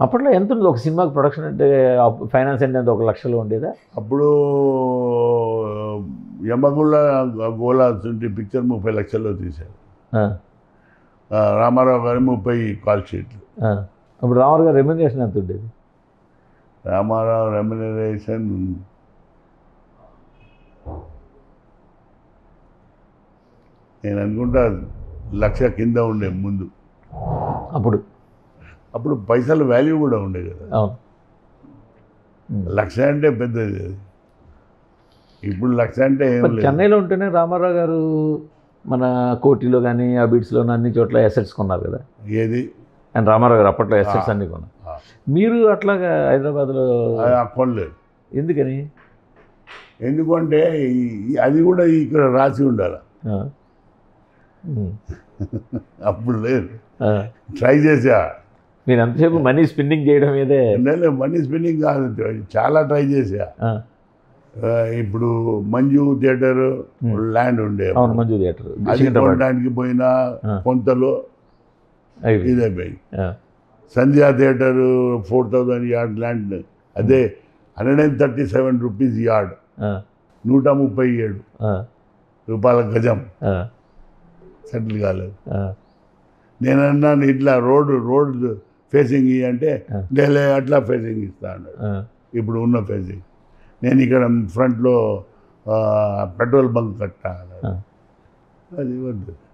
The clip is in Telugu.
అప్పట్లో ఎంత ఉంది ఒక సినిమాకి ప్రొడక్షన్ అంటే ఫైనాన్స్ అంటే ఎంత ఒక లక్షలో ఉండేదా అప్పుడు యమగుళ్ళ గోలా ఉంటే పిక్చర్ ముప్పై లక్షల్లో తీశారు ఆ, ఆ, రామారావు గారి ముప్పై కాల్ షీట్లు ఆ. అప్పుడు రామారావు గారు రెమ్యునరేషన్ ఎంత ఉండేది రామారావు రెమ్యునరేషన్ నేను అనుకుంటా లక్ష కింద ఉండే ముందు అప్పుడు అప్పుడు పైసల వాల్యూ కూడా ఉండే కదా అవును ఉమ్. లక్ష అంటే పెద్దది అది ఇప్పుడు లక్ష అంటే ఏం మరి లేదు చెన్నైలో ఉంటేనే రామారావు గారు మన కోటిలో కానీ ఆ బీట్స్లో అన్ని చోట్ల ఎసెట్స్ కొన్నారు కదా ఏది అండ్ రామారావు గారు అప్పట్లో ఎసెట్స్ అన్ని కొన్నారు ఆ, మీరు అట్లాగా హైదరాబాద్లో అది అక్కర్లేదు ఎందుకని ఎందుకంటే ఈ- అది కూడా ఇక్కడ రాసి ఉండాలి ఆ. ఉమ్. అప్పుడు లేదు ఆ. ట్రై చేసా మీరు ఎంతసేపు మనీ స్పెండింగ్ చేయడం మీదే నేను మనీ స్పెండింగ్ కాదు చాలా ట్రై చేసా ఆ. ఆ, ఇప్పుడు మంజు థియేటర్ ల్యాండ్ ఉండే అవును మంజు థియేటర్ అది సికింద్రాబాద్ కొనడానికి పోయిన ఆ. కొంతలో అవి ఇదైపోయింది ఆ. Sandhya theatre four thousand yard land అదే hundred and thirty seven rupees yard ఆ. నూట ముప్పై ఏడు ఆ. రూపాయల గజం ఆ. సెటిల్ కాలేదు ఆ. నేను అన్నాను ఇట్లా రోడ్ రోడ్ ఫేసింగ్ ఇయ్యి అంటే ఆ. లే అట్లా ఫేసింగ్ ఇస్తా అన్నాడు ఆ. ఇప్పుడు ఉన్న ఫేసింగ్ నేను ఇక్కడ ఫ్రంట్లో పెట్రోల్ బంక్ కట్టా అన్నాడు. ఆ. అది వద్దు